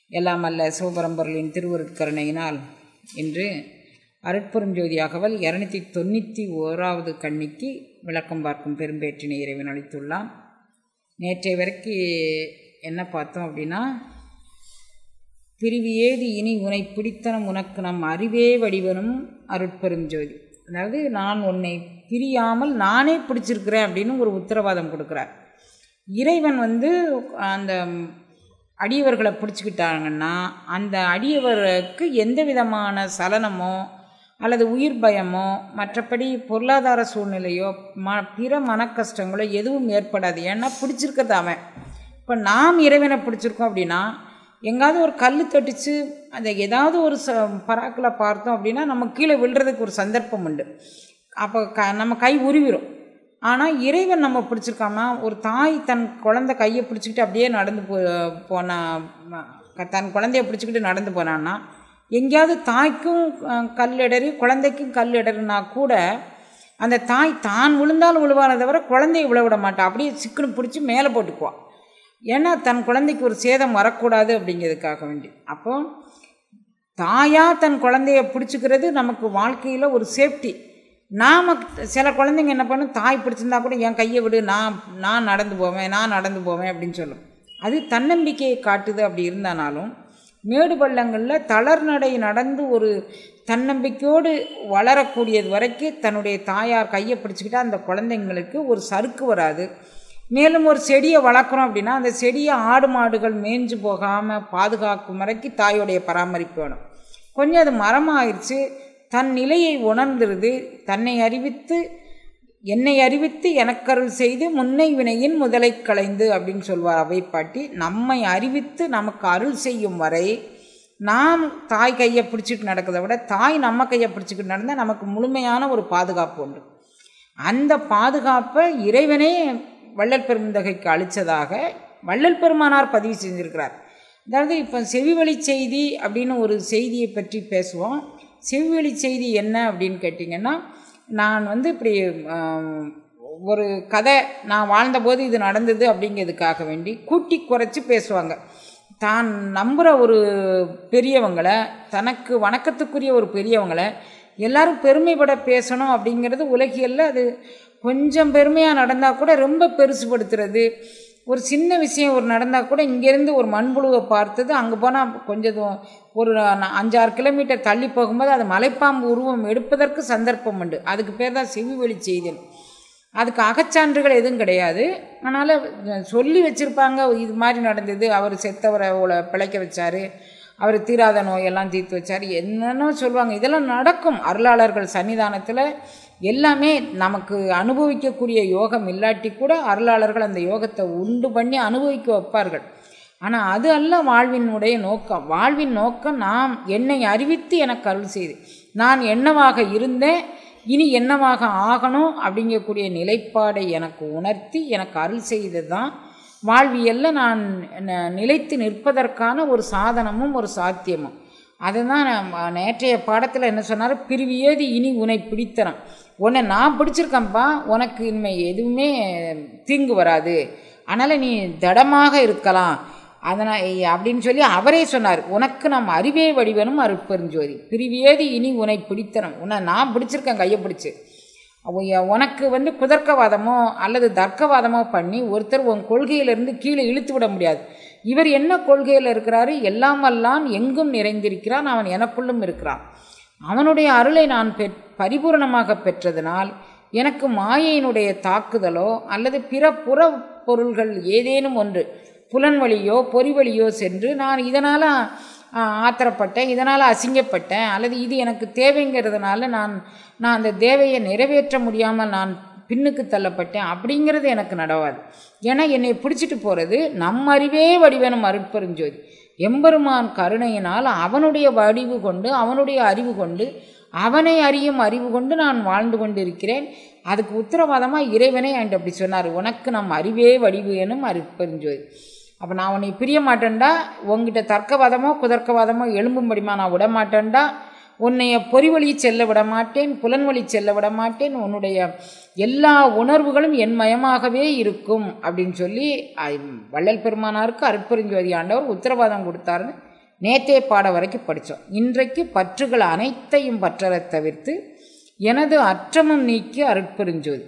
எல்லாம் அல்ல சிவபரம்பொருளின் திருவருட்கருணையினால் இன்று அருட்பெருஞ்சோதி அகவல் இரநூத்தி தொண்ணூற்றி ஓராவது கண்ணிக்கு விளக்கம் பார்க்கும் பெரும்பேற்றினை இறைவன் அளித்துள்ளான் நேற்றைய வரைக்கும் என்ன பார்த்தோம் அப்படின்னா பிரிவு ஏது இனி உனை பிடித்தனம் உனக்கு நம் அறிவே வடிவனும் அருட்பெருஞ்சோதி அதாவது நான் உன்னை பிரியாமல் நானே பிடிச்சிருக்கிறேன் அப்படின்னு ஒரு உத்தரவாதம் கொடுக்குறார் இறைவன் வந்து அந்த அடியவர்களை பிடிச்சிக்கிட்டாங்கன்னா அந்த அடியவருக்கு எந்த விதமான சலனமோ அல்லது உயிர் பயமோ மற்றபடி பொருளாதார சூழ்நிலையோ ம பிற மனக்கஷ்டங்களோ எதுவும் ஏற்படாது ஏன்னா பிடிச்சிருக்கிறது அவன் இப்போ நாம் இறைவனை பிடிச்சிருக்கோம் அப்படின்னா எங்காவது ஒரு கல் தட்டிச்சு அதை ஏதாவது ஒரு ச பராக்கில் பார்த்தோம் அப்படின்னா நம்ம கீழே விழுறதுக்கு ஒரு சந்தர்ப்பம் உண்டு அப்போ க நம்ம கை உருவிடும் ஆனால் இறைவன் நம்ம பிடிச்சிருக்காம ஒரு தாய் தன் குழந்தை கையை பிடிச்சிக்கிட்டு அப்படியே நடந்து போ போனா தன் குழந்தைய பிடிச்சிக்கிட்டு நடந்து போனான்னா எங்கேயாவது தாய்க்கும் கல் இடறி குழந்தைக்கும் கல் இடறுனா கூட அந்த தாய் தான் விழுந்தாலும் விழுவானே தவிர குழந்தைய விழ விட மாட்டா அப்படியே சிக்கனு பிடிச்சி மேலே போட்டுக்குவாள் ஏன்னா தன் குழந்தைக்கு ஒரு சேதம் வரக்கூடாது அப்படிங்கிறதுக்காக வேண்டி அப்போ தாயாக தன் குழந்தைய பிடிச்சிக்கிறது நமக்கு வாழ்க்கையில் ஒரு சேஃப்டி நாம் சில குழந்தைங்க என்ன பண்ணும் தாய் பிடிச்சிருந்தா கூட என் கையை விடு நான் நான் நடந்து போவேன் நான் நடந்து போவேன் அப்படின்னு சொல்லும் அது தன்னம்பிக்கையை காட்டுது அப்படி இருந்தானாலும் மேடு பள்ளங்களில் தளர்நடை நடந்து ஒரு தன்னம்பிக்கையோடு வளரக்கூடியது வரைக்கும் தன்னுடைய தாயார் கையை பிடிச்சிக்கிட்டா அந்த குழந்தைங்களுக்கு ஒரு சறுக்கு வராது மேலும் ஒரு செடியை வளர்க்குறோம் அப்படின்னா அந்த செடியை ஆடு மாடுகள் மேய்ஞ்சு போகாமல் பாதுகாக்கும் வரைக்கும் தாயோடைய பராமரிப்பு வேணும் கொஞ்சம் அது மரமாகிடுச்சு தன் நிலையை உணர்ந்துருது தன்னை அறிவித்து என்னை அறிவித்து எனக்கருள் செய்து முன்னை வினையின் முதலை களைந்து அப்படின்னு சொல்வார் அவை பாட்டி நம்மை அறிவித்து நமக்கு அருள் செய்யும் வரை நாம் தாய் கையை பிடிச்சிட்டு நடக்கிறத விட தாய் நம்ம கையை பிடிச்சிக்கிட்டு நடந்தால் நமக்கு முழுமையான ஒரு பாதுகாப்பு உண்டு அந்த பாதுகாப்பை இறைவனே வள்ளல் பெருந்தகைக்கு அளித்ததாக வள்ளல் பெருமானார் பதிவு செஞ்சுருக்கிறார் அதாவது இப்போ செவிவழி செய்தி அப்படின்னு ஒரு செய்தியை பற்றி பேசுவோம் செவிவழி செய்தி என்ன அப்படின்னு கேட்டிங்கன்னா நான் வந்து இப்படி ஒரு கதை நான் வாழ்ந்தபோது இது நடந்தது அப்படிங்கிறதுக்காக வேண்டி கூட்டி குறைச்சி பேசுவாங்க தான் நம்புகிற ஒரு பெரியவங்களை தனக்கு வணக்கத்துக்குரிய ஒரு பெரியவங்களை எல்லாரும் பெருமைப்பட பேசணும் அப்படிங்கிறது உலகியல்ல அது கொஞ்சம் பெருமையாக நடந்தால் கூட ரொம்ப பெருசுபடுத்துறது ஒரு சின்ன விஷயம் ஒரு நடந்தால் கூட இங்கேருந்து ஒரு மண்புழுவை பார்த்தது அங்கே போனால் கொஞ்சம் ஒரு அஞ்சாறு கிலோமீட்டர் தள்ளி போகும்போது அது மலைப்பாம்பு உருவம் எடுப்பதற்கு சந்தர்ப்பம் உண்டு அதுக்கு பேர் தான் செவிவெளி செய்தல் அதுக்கு அகச்சான்றுகள் எதுவும் கிடையாது அதனால் சொல்லி வச்சுருப்பாங்க இது மாதிரி நடந்தது அவர் செத்தவரை அவ்வளோ பிழைக்க வச்சார் அவர் தீராத நோயெல்லாம் தீர்த்து வச்சார் என்னென்னோ சொல்லுவாங்க இதெல்லாம் நடக்கும் அருளாளர்கள் சன்னிதானத்தில் எல்லாமே நமக்கு அனுபவிக்கக்கூடிய யோகம் இல்லாட்டி கூட அருளாளர்கள் அந்த யோகத்தை உண்டு பண்ணி அனுபவிக்க வைப்பார்கள் ஆனால் அது அல்ல வாழ்வினுடைய நோக்கம் வாழ்வின் நோக்கம் நாம் என்னை அறிவித்து எனக்கு அருள் செய்து நான் என்னவாக இருந்தேன் இனி என்னவாக ஆகணும் அப்படிங்கக்கூடிய நிலைப்பாடை எனக்கு உணர்த்தி எனக்கு அருள் செய்து தான் வாழ்வியலில் நான் நிலைத்து நிற்பதற்கான ஒரு சாதனமும் ஒரு சாத்தியமும் அதுதான் நேற்றைய பாடத்தில் என்ன சொன்னார் பிரிவியேது இனி உன்னை பிடித்தனம் உன்னை நான் பிடிச்சிருக்கேன்ப்பா உனக்கு இனிமே எதுவுமே தீங்கு வராது அதனால் நீ திடமாக இருக்கலாம் அதனால் அப்படின்னு சொல்லி அவரே சொன்னார் உனக்கு நாம் அறிவே வடிவனும் அருட்பெருஞ்சோதி பிரிவியேது இனி உன்னை பிடித்தனம் உன்னை நான் பிடிச்சிருக்கேன் கையை பிடிச்சி உனக்கு வந்து குதர்க்கவாதமோ அல்லது தர்க்கவாதமோ பண்ணி ஒருத்தர் உன் கொள்கையிலிருந்து கீழே இழுத்து விட முடியாது இவர் என்ன கொள்கையில் இருக்கிறாரு எல்லாமெல்லாம் எங்கும் நிறைந்திருக்கிறான் அவன் எனக்குள்ளும் இருக்கிறான் அவனுடைய அருளை நான் பெற் பரிபூர்ணமாக பெற்றதனால் எனக்கு மாயையினுடைய தாக்குதலோ அல்லது பிற புற பொருள்கள் ஏதேனும் ஒன்று புலன்வழியோ பொறிவழியோ சென்று நான் இதனால் ஆத்திரப்பட்டேன் இதனால் அசிங்கப்பட்டேன் அல்லது இது எனக்கு தேவைங்கிறதுனால நான் நான் அந்த தேவையை நிறைவேற்ற முடியாமல் நான் பின்னுக்கு தள்ளப்பட்டேன் அப்படிங்கிறது எனக்கு நடவாது ஏன்னா என்னை பிடிச்சிட்டு போகிறது நம் அறிவே வடிவனும் அருட்பெருஞ்சோதி எம்பெருமான் கருணையினால் அவனுடைய வடிவு கொண்டு அவனுடைய அறிவு கொண்டு அவனை அறியும் அறிவு கொண்டு நான் வாழ்ந்து கொண்டிருக்கிறேன் அதுக்கு உத்தரவாதமாக இறைவனே என்கிட்ட அப்படி சொன்னார் உனக்கு நம் அறிவே வடிவு எனும் அருட்பெருஞ்சோதி அப்போ நான் உன்னை பிரிய மாட்டேன்டா உங்ககிட்ட தர்க்கவாதமோ குதர்க்கவாதமோ எழும்பும்படிமா நான் விட மாட்டேன்டா உன்னைய பொறிவழி செல்ல விட மாட்டேன் புலன்வழி செல்ல விட மாட்டேன் உன்னுடைய எல்லா உணர்வுகளும் என் மயமாகவே இருக்கும் அப்படின்னு சொல்லி ஐ- வள்ளல் பெருமானாருக்கு அருட்பெருஞ்சோதி ஆண்டவர் உத்தரவாதம் கொடுத்தாருன்னு நேத்தே பாட வரைக்கும் படித்தோம் இன்றைக்கு பற்றுகள் அனைத்தையும் பற்றறத் தவிர்த்து எனது அற்றமும் நீக்கி அருட்பெருஞ்சோதி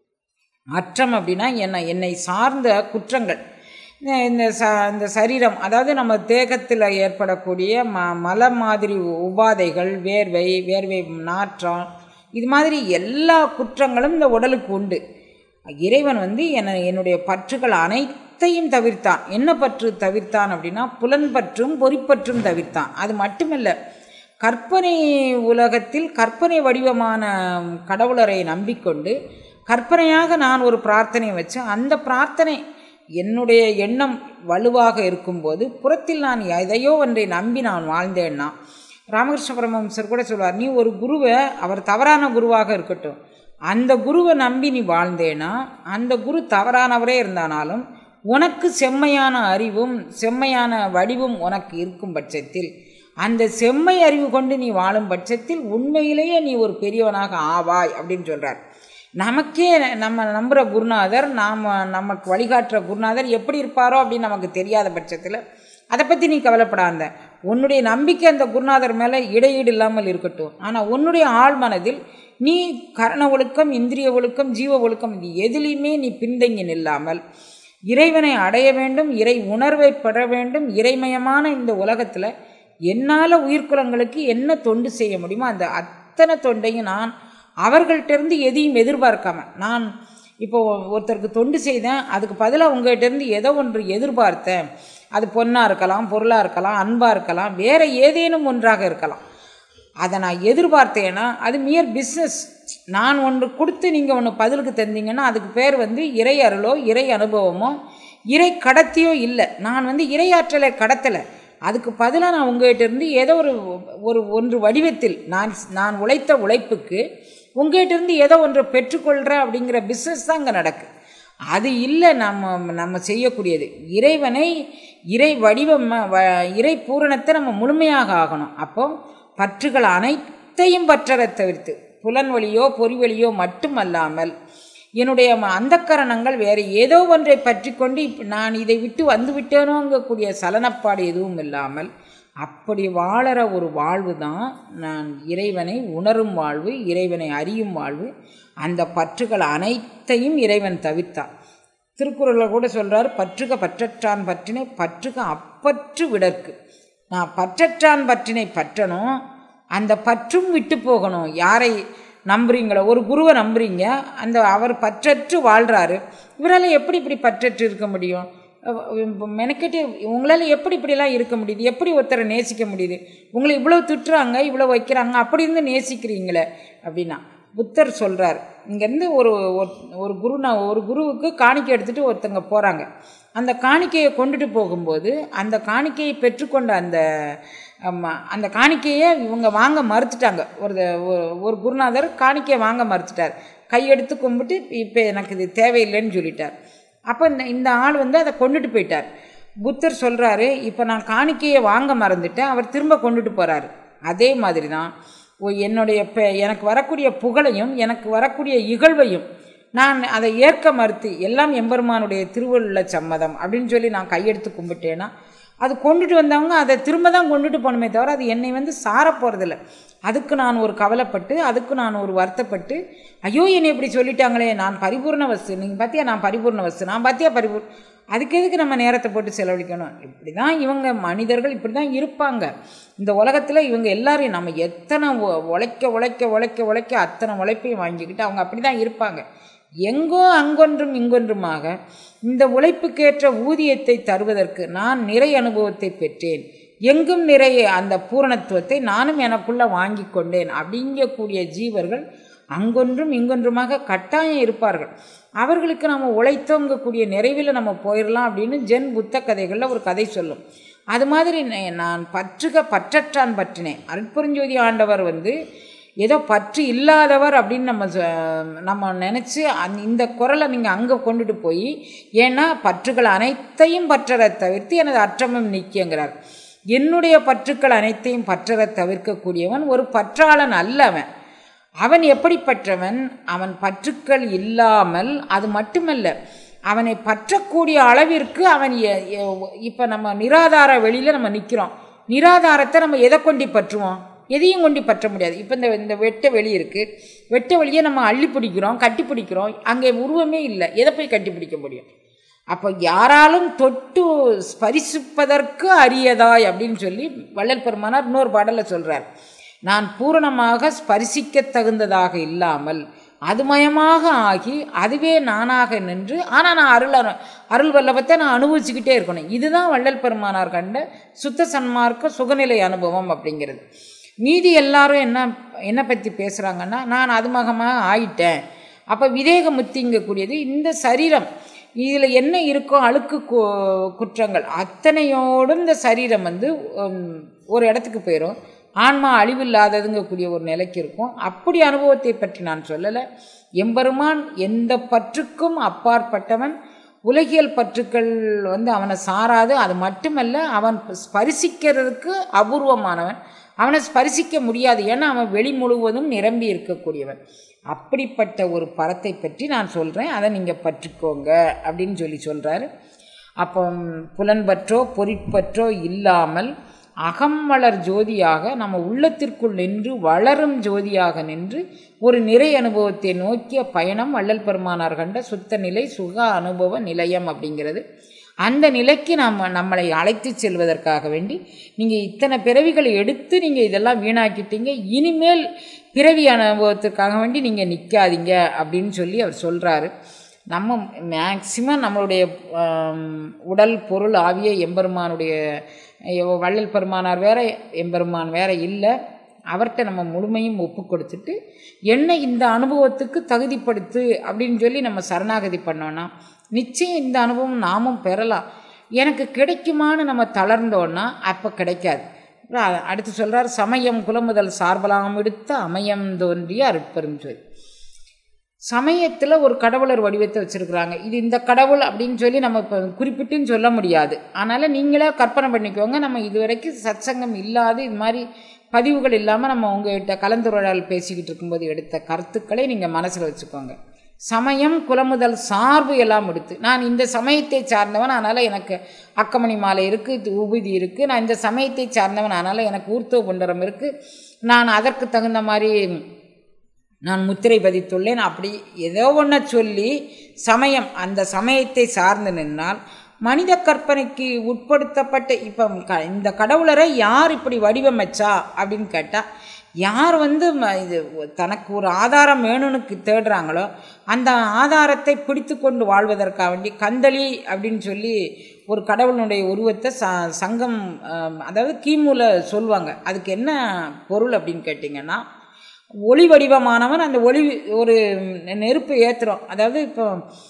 அற்றம் அப்படின்னா என்னை என்னை சார்ந்த குற்றங்கள் இந்த- இந்த ச இந்த சரீரம் அதாவது நம்ம தேகத்தில் ஏற்படக்கூடிய ம மல மாதிரி உபாதைகள் வேர்வை வேர்வை நாற்றம் இது மாதிரி எல்லா குற்றங்களும் இந்த உடலுக்கு உண்டு இறைவன் வந்து என்னை என்னுடைய பற்றுகள் அனைத்தையும் தவிர்த்தான் என்ன பற்று தவிர்த்தான் அப்படின்னா புலன்பற்றும் பொறிப்பற்றும் தவிர்த்தான் அது மட்டுமில்லை கற்பனை உலகத்தில் கற்பனை வடிவமான கடவுளரை நம்பிக்கொண்டு கற்பனையாக நான் ஒரு பிரார்த்தனை வச்சு அந்த பிரார்த்தனை என்னுடைய எண்ணம் வலுவாக இருக்கும்போது புறத்தில் நான் எதையோ ஒன்றை நம்பி நான் வாழ்ந்தேன்னா ராமகிருஷ்ண பரமஹம்சர் கூட சொல்வார் நீ ஒரு குருவை அவர் தவறான குருவாக இருக்கட்டும் அந்த குருவை நம்பி நீ வாழ்ந்தேனா அந்த குரு தவறானவரே இருந்தானாலும் உனக்கு செம்மையான அறிவும் செம்மையான வடிவும் உனக்கு இருக்கும் பட்சத்தில் அந்த செம்மை அறிவு கொண்டு நீ வாழும் பட்சத்தில் உண்மையிலேயே நீ ஒரு பெரியவனாக ஆவாய் அப்படின்னு சொல்கிறார் நமக்கே நம்ம நம்புகிற குருநாதர் நாம் நமக்கு வழிகாட்டுற குருநாதர் எப்படி இருப்பாரோ அப்படின்னு நமக்கு தெரியாத பட்சத்தில் அதை பற்றி நீ கவலைப்படாத உன்னுடைய நம்பிக்கை அந்த குருநாதர் மேலே இடையீடு இல்லாமல் இருக்கட்டும் ஆனால் உன்னுடைய ஆழ் மனதில் நீ கரண ஒழுக்கம் இந்திரிய ஒழுக்கம் ஜீவ ஒழுக்கம் இது எதுலேயுமே நீ பின்தங்கி நில்லாமல் இறைவனை அடைய வேண்டும் இறை உணர்வை பெற வேண்டும் இறைமயமான இந்த உலகத்தில் என்னால் உயிர்க்குலங்களுக்கு என்ன தொண்டு செய்ய முடியுமோ அந்த அத்தனை தொண்டையும் நான் அவர்கள்ட்டேருந்து எதையும் எதிர்பார்க்காம நான் இப்போ ஒருத்தருக்கு தொண்டு செய்தேன் அதுக்கு பதிலாக உங்கள்கிட்டேருந்து ஏதோ ஒன்று எதிர்பார்த்தேன் அது பொண்ணாக இருக்கலாம் பொருளாக இருக்கலாம் அன்பாக இருக்கலாம் வேறு ஏதேனும் ஒன்றாக இருக்கலாம் அதை நான் எதிர்பார்த்தேன்னா அது மியர் பிஸ்னஸ் நான் ஒன்று கொடுத்து நீங்கள் ஒன்று பதிலுக்கு தந்தீங்கன்னா அதுக்கு பேர் வந்து இறை அருளோ இறை அனுபவமோ இறை கடத்தியோ இல்லை நான் வந்து இறையாற்றலை கடத்தலை அதுக்கு பதிலாக நான் உங்கள்கிட்ட இருந்து ஏதோ ஒரு ஒரு ஒன்று வடிவத்தில் நான் நான் உழைத்த உழைப்புக்கு உங்கள்கிட்ட இருந்து ஏதோ ஒன்று பெற்றுக்கொள்கிறேன் அப்படிங்கிற பிஸ்னஸ் தான் இங்கே நடக்கு அது இல்லை நம்ம நம்ம செய்யக்கூடியது இறைவனை இறை வடிவம் வ- இறை பூரணத்தை நம்ம முழுமையாக ஆகணும் அப்போ பற்றுகள் அனைத்தையும் பற்றறத் தவிர்த்து புலன் வழியோ பொறி வழியோ மட்டுமல்லாமல் என்னுடைய ம- அந்தக்கரணங்கள் வேறு ஏதோ ஒன்றை பற்றி கொண்டு இப்ப நான் இதை விட்டு வந்து விட்டேனோங்கக்கூடிய சலனப்பாடு எதுவும் இல்லாமல் அப்படி வாழற ஒரு வாழ்வு தான் நான் இறைவனை உணரும் வாழ்வு இறைவனை அறியும் வாழ்வு அந்த பற்றுகள் அனைத்தையும் இறைவன் தவிர்த்தான் திருக்குறளில் கூட சொல்றார் பற்றுக பற்றற்றான் பற்றினை பற்றுக அப்பற்று விடற்கு நான் பற்றற்றான் பற்றினை பற்றணும் அந்த பற்றும் விட்டு போகணும் யாரை நம்புறீங்களோ ஒரு குருவை நம்புறீங்க அந்த அவர் பற்றற்று வாழ்கிறாரு இவரால் எப்படி இப்படி பற்றற்று இருக்க முடியும் இப்போ மெனக்கெட்டு உங்களால் எப்படி இப்படிலாம் இருக்க முடியுது எப்படி ஒருத்தரை நேசிக்க முடியுது உங்களை இவ்வளோ திட்டுறாங்க இவ்வளோ வைக்கிறாங்க அப்படி இருந்து நேசிக்கிறீங்களே அப்படின்னா புத்தர் சொல்கிறார் இங்கேருந்து ஒரு ஒரு- ஒரு குரு நான் ஒரு குருவுக்கு காணிக்கை எடுத்துகிட்டு ஒருத்தங்க போகிறாங்க அந்த காணிக்கையை கொண்டுட்டு போகும்போது அந்த காணிக்கையை பெற்றுக்கொண்ட அந்த ஆமா, அந்த காணிக்கையை இவங்க வாங்க மறுத்துட்டாங்க ஒரு ஒரு- ஒரு குருநாதர் காணிக்கையை வாங்க மறுத்துட்டார் கையெடுத்து கும்பிட்டு இப்போ எனக்கு இது தேவையில்லைன்னு சொல்லிட்டார் அப்போ இந்த இந்த ஆள் வந்து அதை கொண்டுட்டு போயிட்டார் புத்தர் சொல்கிறாரு இப்போ நான் காணிக்கையை வாங்க மறந்துட்டேன் அவர் திரும்ப கொண்டுட்டு போகிறாரு அதே மாதிரி தான் ஓ என்னுடைய பெ எனக்கு வரக்கூடிய புகழையும் எனக்கு வரக்கூடிய இகழ்வையும் நான் அதை ஏற்க மறுத்து எல்லாம் எம்பெருமானுடைய திருவள்ள சம்மதம் அப்படின்னு சொல்லி நான் கையெடுத்து கும்பிட்டேன்னா அது கொண்டுட்டு வந்தவங்க அதை திரும்ப தான் கொண்டுட்டு போகணுமே தவிர அது என்னை வந்து சார போகிறதில்ல அதுக்கு நான் ஒரு கவலைப்பட்டு அதுக்கு நான் ஒரு வருத்தப்பட்டு ஐயோ என்னை இப்படி சொல்லிட்டாங்களே நான் பரிபூர்ண வஸ்து நீங்கள் பார்த்தியா நான் பரிபூர்ண வஸ்து நான் பார்த்தியா பரிபூர் அதுக்கு எதுக்கு நம்ம நேரத்தை போட்டு செலவழிக்கணும் இப்படி தான் இவங்க மனிதர்கள் இப்படி தான் இருப்பாங்க இந்த உலகத்தில் இவங்க எல்லாரையும் நம்ம எத்தனை உ- உழைக்க உழைக்க உழைக்க உழைக்க அத்தனை உழைப்பையும் வாங்கிக்கிட்டு அவங்க அப்படி தான் இருப்பாங்க எங்கோ அங்கொன்றும் இங்கொன்றுமாக இந்த உழைப்புக்கேற்ற ஊதியத்தை தருவதற்கு நான் நிறை அனுபவத்தை பெற்றேன் எங்கும் நிறைய அந்த பூரணத்துவத்தை நானும் எனக்குள்ள வாங்கி கொண்டேன் அப்படிங்கக்கூடிய ஜீவர்கள் அங்கொன்றும் இங்கொன்றுமாக கட்டாயம் இருப்பார்கள் அவர்களுக்கு நம்ம உழைத்தோங்கக்கூடிய நிறைவில் நம்ம போயிடலாம் அப்படின்னு ஜென் புத்த கதைகளில் ஒரு கதை சொல்லும் அது மாதிரி நே- நான் பற்றுக பற்றற்றான் பற்றினேன் அருட்பெருஞ்சோதி ஆண்டவர் வந்து ஏதோ பற்று இல்லாதவர் அப்படின்னு நம்ம சொ- நம்ம நினச்சி அந் இந்த குரலை நீங்கள் அங்கே கொண்டுட்டு போய் ஏன்னா பற்றுகள் அனைத்தையும் பற்றற தவிர்த்து எனது அற்றமும் நீக்கியங்கிறார் என்னுடைய பற்றுக்கள் அனைத்தையும் பற்றற தவிர்க்கக்கூடியவன் ஒரு பற்றாளன் அல்ல அவன் அவன் எப்படிப்பட்டவன் அவன் பற்றுக்கள் இல்லாமல் அது மட்டுமல்ல அவனை பற்றக்கூடிய அளவிற்கு அவன் இப்போ நம்ம நிராதார வெளியில் நம்ம நிற்கிறோம் நிராதாரத்தை நம்ம எதை கொண்டு பற்றுவோம் எதையும் கொண்டு பற்ற முடியாது இப்போ இந்த இந்த வெட்ட வெளி இருக்குது வெட்ட வெளியை நம்ம அள்ளி பிடிக்கிறோம் கட்டி பிடிக்கிறோம் அங்கே உருவமே இல்லை எதை போய் கட்டி பிடிக்க முடியும் அப்போ யாராலும் தொட்டு ஸ்பரிசிப்பதற்கு அரியதாய் அப்படின்னு சொல்லி வள்ளல் பெருமானார் இன்னொரு பாடலில் சொல்கிறார் நான் பூரணமாக ஸ்பரிசிக்க தகுந்ததாக இல்லாமல் அதுமயமாக ஆகி அதுவே நானாக நின்று ஆனால் நான் அருள் அரு- அருள் வல்லபத்தை நான் அனுபவிச்சுக்கிட்டே இருக்கணும் இதுதான் வள்ளல் பெருமானார் கண்ட சுத்த சன்மார்க்க சுகநிலை அனுபவம் அப்படிங்கிறது மீதி எல்லாரும் என்ன என்ன பற்றி பேசுகிறாங்கன்னா நான் அதுமகமாக ஆயிட்டேன் அப்போ விதேக முத்திங்கக்கூடியது இந்த சரீரம் இதில் என்ன இருக்கோ அழுக்கு கு- குற்றங்கள் அத்தனையோடும் இந்த சரீரம் வந்து உம், ஒரு இடத்துக்கு போயிடும் ஆன்மா அழிவில்லாததுங்கக்கூடிய ஒரு நிலைக்கு இருக்கும் அப்படி அனுபவத்தை பற்றி நான் சொல்லலை எம்பெருமான் எந்த பற்றுக்கும் அப்பாற்பட்டவன் உலகியல் பற்றுக்கள் வந்து அவனை சாராது அது மட்டுமல்ல அவன் ஸ்பரிசிக்கிறதுக்கு அபூர்வமானவன் அவனை ஸ்பரிசிக்க முடியாது ஏன்னா அவன் வெளி முழுவதும் நிரம்பி இருக்கக்கூடியவன் அப்படிப்பட்ட ஒரு பரத்தை பற்றி நான் சொல்கிறேன் அதை நீங்கள் பற்றிக்கோங்க அப்படின்னு சொல்லி சொல்கிறாரு அப்போ புலன்பற்றோ பொறிப்பற்றோ இல்லாமல் அகம்வளர் ஜோதியாக நம்ம உள்ளத்திற்குள் நின்று வளரும் ஜோதியாக நின்று ஒரு நிறை அனுபவத்தை நோக்கிய பயணம் வள்ளல் பெருமானார் கண்ட சுத்த நிலை சுக அனுபவ நிலையம் அப்படிங்கிறது அந்த நிலைக்கு நாம் நம்மளை அழைத்து செல்வதற்காக வேண்டி நீங்கள் இத்தனை பிறவிகளை எடுத்து நீங்கள் இதெல்லாம் வீணாக்கிட்டீங்க இனிமேல் பிறவி அனுபவத்துக்காக வேண்டி நீங்கள் நிற்காதீங்க அப்படின்னு சொல்லி அவர் சொல்கிறாரு நம்ம மேக்சிமம் நம்மளுடைய ஆம், உடல் பொருள் ஆவிய எம்பெருமானுடைய ஐயோ, வள்ளல் பெருமானார் வேற எம்பெருமான் வேற இல்லை அவர்கிட்ட நம்ம முழுமையும் ஒப்பு கொடுத்துட்டு என்ன இந்த அனுபவத்துக்கு தகுதிப்படுத்து அப்படின்னு சொல்லி நம்ம சரணாகதி பண்ணோன்னா நிச்சயம் இந்த அனுபவம் நாமும் பெறலாம் எனக்கு கிடைக்குமான்னு நம்ம தளர்ந்தோன்னா அப்போ கிடைக்காது அப்புறம் அ- அடுத்து சொல்றார் சமயம் குலமுதல் சார்பலாம் எடுத்த அமையம் தோன்றிய அருட்பெருஞ்சொல் சமயத்தில் ஒரு கடவுளர் வடிவத்தை வச்சுருக்குறாங்க இது இந்த கடவுள் அப்படின்னு சொல்லி நம்ம இப்போ குறிப்பிட்டுன்னு சொல்ல முடியாது அதனால் நீங்களே கற்பனை பண்ணிக்கோங்க நம்ம இதுவரைக்கும் சத்சங்கம் இல்லாத இது மாதிரி பதிவுகள் இல்லாமல் நம்ம உங்ககிட்ட கலந்துரையாடல் பேசிக்கிட்டு இருக்கும்போது எடுத்த கருத்துக்களை நீங்கள் மனசில் வச்சுக்கோங்க சமயம் குலமுதல் சார்பு எல்லாம் எடுத்து நான் இந்த சமயத்தை சார்ந்தவன் அதனால் எனக்கு அக்கமணி மாலை இருக்குது உபதி இருக்குது நான் இந்த சமயத்தை சார்ந்தவன் அதனால் எனக்கு ஊர்த்துவ புண்டரம் இருக்குது நான் அதற்கு தகுந்த மாதிரி நான் முத்திரை பதித்துள்ளேன் அப்படி ஏதோ ஒன்றை சொல்லி சமயம் அந்த சமயத்தை சார்ந்து நின்னால் மனித கற்பனைக்கு உட்படுத்தப்பட்ட இப்போ க இந்த கடவுளரை யார் இப்படி வடிவமைச்சா அப்படின்னு கேட்டால் யார் வந்து ம- இது தனக்கு ஒரு ஆதாரம் வேணும்னு தேடுறாங்களோ அந்த ஆதாரத்தை பிடித்து கொண்டு வாழ்வதற்காக வேண்டி கந்தளி அப்படின்னு சொல்லி ஒரு கடவுளுடைய உருவத்தை ச சங்கம் ஆம், அதாவது கிமுல சொல்லுவாங்க அதுக்கு என்ன பொருள் அப்படின்னு கேட்டிங்கன்னா ஒளி வடிவமானவன் அந்த ஒளி ஒரு நெருப்பு ஏற்றுறோம் அதாவது இப்போ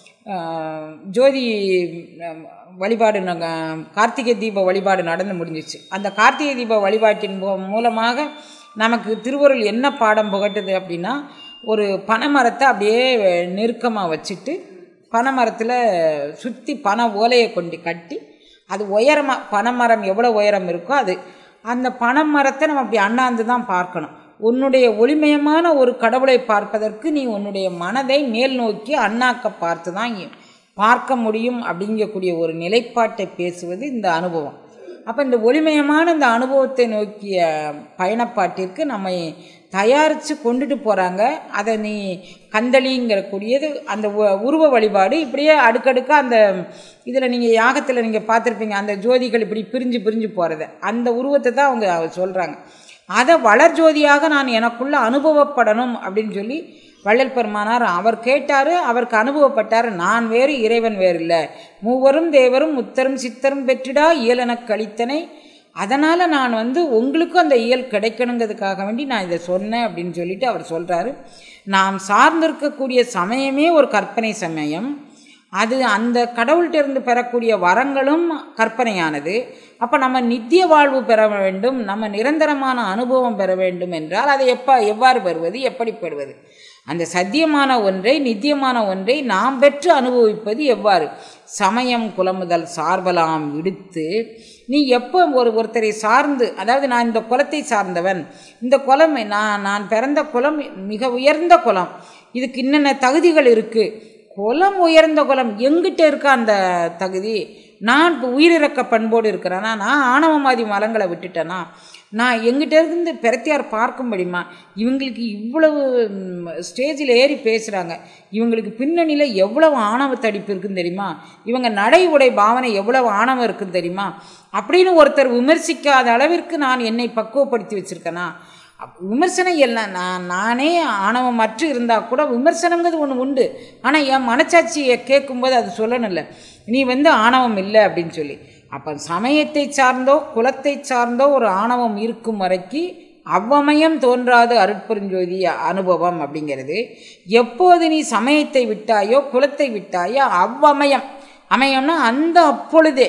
ஆஹ், ஜோதி ஆஹ், வழிபாடு நாங்கள் கார்த்திகை தீப வழிபாடு நடந்து முடிஞ்சிச்சு அந்த கார்த்திகை தீப வழிபாட்டின் மூ- மூலமாக நமக்கு திருவருள் என்ன பாடம் புகட்டுது அப்படின்னா ஒரு பனைமரத்தை அப்படியே நெருக்கமாக வச்சுட்டு பனைமரத்தில் சுற்றி பனை ஓலையை கொண்டு கட்டி அது உயரமாக பனைமரம் எவ்வளோ உயரம் இருக்கோ அது அந்த பனைமரத்தை நம்ம அப்படி அண்ணாந்து தான் பார்க்கணும் உன்னுடைய ஒளிமயமான ஒரு கடவுளை பார்ப்பதற்கு நீ உன்னுடைய மனதை மேல் நோக்கி அண்ணாக்க பார்த்து தான் இ- பார்க்க முடியும் அப்படிங்கக்கூடிய ஒரு நிலைப்பாட்டை பேசுவது இந்த அனுபவம் அப்போ இந்த ஒளிமயமான இந்த அனுபவத்தை நோக்கிய பயணப்பாட்டிற்கு நம்மை தயாரித்து கொண்டுட்டு போகிறாங்க அதை நீ கந்தளிங்கிற கூடியது அந்த உ- உருவ வழிபாடு இப்படியே அடுக்கடுக்காக அந்த இதில் நீங்கள் யாகத்தில் நீங்கள் பார்த்துருப்பீங்க அந்த ஜோதிகள் இப்படி பிரிஞ்சு பிரிஞ்சு போகிறத அந்த உருவத்தை தான் அவங்க சொல்கிறாங்க அதை வளர் ஜோதியாக நான் எனக்குள்ள அனுபவப்படணும் அப்படின்னு சொல்லி வள்ளல் பெருமானார் அவர் கேட்டார் அவருக்கு அனுபவப்பட்டார் நான் வேறு இறைவன் வேறு இல்லை மூவரும் தேவரும் முத்தரும் சித்தரும் பெற்றிடா இயலெனக் கழித்தனை அதனால் நான் வந்து உங்களுக்கும் அந்த இயல் கிடைக்கணுங்கிறதுக்காக வேண்டி நான் இதை சொன்னேன் அப்படின்னு சொல்லிட்டு அவர் சொல்கிறாரு நாம் சார்ந்திருக்கக்கூடிய சமயமே ஒரு கற்பனை சமயம் அது அந்த கடவுள்கிட்ட இருந்து பெறக்கூடிய வரங்களும் கற்பனையானது அப்போ நம்ம நித்திய வாழ்வு பெற வேண்டும் நம்ம நிரந்தரமான அனுபவம் பெற வேண்டும் என்றால் அதை எப்போ எவ்வாறு பெறுவது எப்படி பெறுவது அந்த சத்தியமான ஒன்றை நித்தியமான ஒன்றை நாம் பெற்று அனுபவிப்பது எவ்வாறு சமயம் குலமுதல் சார்பலாம் விடுத்து நீ எப்போ ஒரு ஒருத்தரை சார்ந்து அதாவது நான் இந்த குலத்தை சார்ந்தவன் இந்த குலம் நான் நான் பிறந்த குலம் மிக உயர்ந்த குலம் இதுக்கு இன்னென்ன தகுதிகள் இருக்குது குலம் உயர்ந்த குலம் எங்கிட்ட இருக்க அந்த தகுதி நான் இப்போ உயிரிறக்க பண்போடு இருக்கிறேன்னா நான் ஆணவமாதி மலங்களை விட்டுட்டேனா நான் எங்கிட்ட இருந்து பிரத்தியார் பார்க்கும்படிமா இவங்களுக்கு இவ்வளவு ஸ்டேஜில் ஏறி பேசுகிறாங்க இவங்களுக்கு பின்னணியில் எவ்வளவு ஆணவ தடிப்பு இருக்குன்னு தெரியுமா இவங்க நடை உடை பாவனை எவ்வளவு ஆணவம் இருக்குன்னு தெரியுமா அப்படின்னு ஒருத்தர் விமர்சிக்காத அளவிற்கு நான் என்னை பக்குவப்படுத்தி வச்சுருக்கேனா அப் விமர்சனம் எல்லாம் நான் நானே ஆணவமற்று இருந்தால் கூட விமர்சனங்கிறது ஒன்று உண்டு ஆனால் என் மனச்சாட்சியை கேட்கும்போது அது சொல்லணும்ல நீ வந்து ஆணவம் இல்லை அப்படின்னு சொல்லி அப்போ சமயத்தை சார்ந்தோ குலத்தை சார்ந்தோ ஒரு ஆணவம் இருக்கும் வரைக்கு அவ்வமயம் தோன்றாது அருட்பெருஞ்சோதி அனுபவம் அப்படிங்கிறது எப்போது நீ சமயத்தை விட்டாயோ குலத்தை விட்டாயோ அவ்வமயம் அமையம்னா அந்த அப்பொழுதே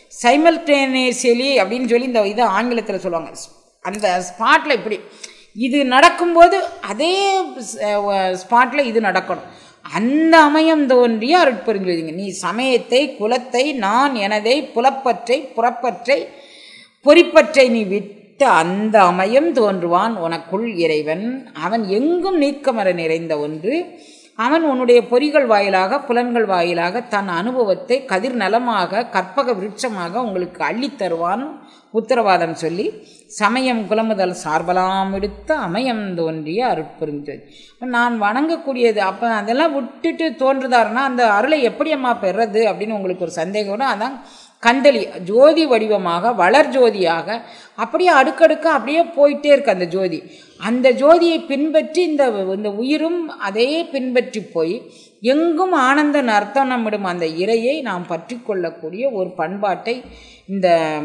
சைமல்டேனியஸ்லி அப்படின்னு சொல்லி இந்த இது ஆங்கிலத்தில் சொல்லுவாங்க அந்த ஸ்பாட்டில் இப்படி இது நடக்கும்போது அதே ஸ்பாட்டில் இது நடக்கணும் அந்த அமயம் தோன்றிய அருட்பெருஞ்சோதிங்க நீ சமயத்தை குலத்தை நான் எனதை புலப்பற்றை புறப்பற்றை பொறிப்பற்றை நீ விட்ட அந்த அமயம் தோன்றுவான் உனக்குள் இறைவன் அவன் எங்கும் நீக்கமர நிறைந்த ஒன்று அவன் உன்னுடைய பொறிகள் வாயிலாக புலன்கள் வாயிலாக தன் அனுபவத்தை கதிர் நலமாக கற்பக விருட்சமாக உங்களுக்கு அள்ளித் தருவான் உத்தரவாதம் சொல்லி சமயம் குலமுதல் சார்பலாம் எடுத்த அமயம் தோன்றிய அருட்பெருஞ்சோதி நான் வணங்கக்கூடியது அப்போ அதெல்லாம் விட்டுட்டு தோன்றுதாருன்னா அந்த அருளை எப்படி அம்மா பெறது அப்படின்னு உங்களுக்கு ஒரு சந்தேகம் வரும் அதான் கந்தளி ஜோதி வடிவமாக வளர் ஜோதியாக அப்படியே அடுக்கடுக்க அப்படியே போயிட்டே இருக்கு அந்த ஜோதி அந்த ஜோதியை பின்பற்றி இந்த இந்த உயிரும் அதே பின்பற்றி போய் எங்கும் ஆனந்த நர்த்தனமிடும் அந்த இறையை நாம் பற்றி கொள்ளக்கூடிய ஒரு பண்பாட்டை இந்த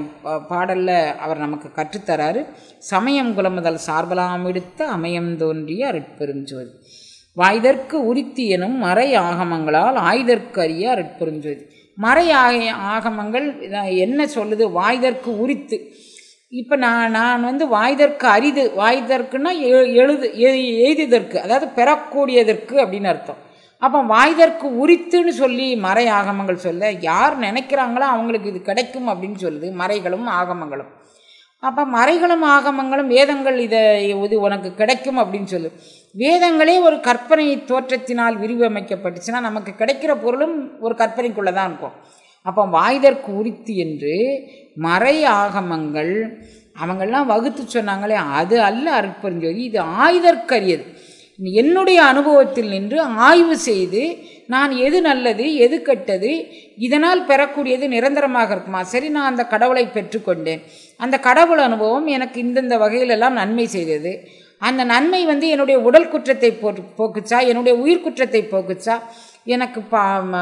பாடலில் அவர் நமக்கு கற்றுத்தராரு சமயம் குலமுதல் சார்பலாம் எடுத்த அமயம் தோன்றிய அருட்பெரும் ஜோதி வாய்தற்கு உரித்தி எனும் மறை ஆகமங்களால் ஆய்தற்கு அறிய அருட்பெருஞ்சோதி மறை ஆக ஆகமங்கள் என்ன சொல்லுது வாய்தற்கு உரித்து இப்போ நான் நான் வந்து வாய்தற்கு அரிது வாய்தற்குன்னா எழுது எய்துதற்கு அதாவது பெறக்கூடியதற்கு அப்படின்னு அர்த்தம் அப்போ வாய்தற்கு உரித்துன்னு சொல்லி மறை ஆகமங்கள் சொல்ல யார் நினைக்கிறாங்களோ அவங்களுக்கு இது கிடைக்கும் அப்படின்னு சொல்லுது மறைகளும் ஆகமங்களும் அப்போ மறைகளும் ஆகமங்களும் வேதங்கள் இதை இது உனக்கு கிடைக்கும் அப்படின்னு சொல்லு வேதங்களே ஒரு கற்பனை தோற்றத்தினால் விரிவமைக்கப்பட்டுச்சுன்னா நமக்கு கிடைக்கிற பொருளும் ஒரு கற்பனைக்குள்ளே தான் இருக்கும் அப்போ வாய்தற்கு உரித்து என்று மறை ஆகமங்கள் அவங்கெல்லாம் வகுத்து சொன்னாங்களே அது அல்ல அருட்பெருஞ்சோதி இது ஆயுதற்கரியது என்னுடைய அனுபவத்தில் நின்று ஆய்வு செய்து நான் எது நல்லது எது கெட்டது இதனால் பெறக்கூடியது நிரந்தரமாக இருக்குமா சரி நான் அந்த கடவுளை பெற்றுக்கொண்டேன் அந்த கடவுள் அனுபவம் எனக்கு இந்தந்த வகையிலெல்லாம் நன்மை செய்தது அந்த நன்மை வந்து என்னுடைய உடல் குற்றத்தை போ போக்குச்சா என்னுடைய உயிர் குற்றத்தை போக்குச்சா எனக்கு பா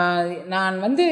நான் வந்து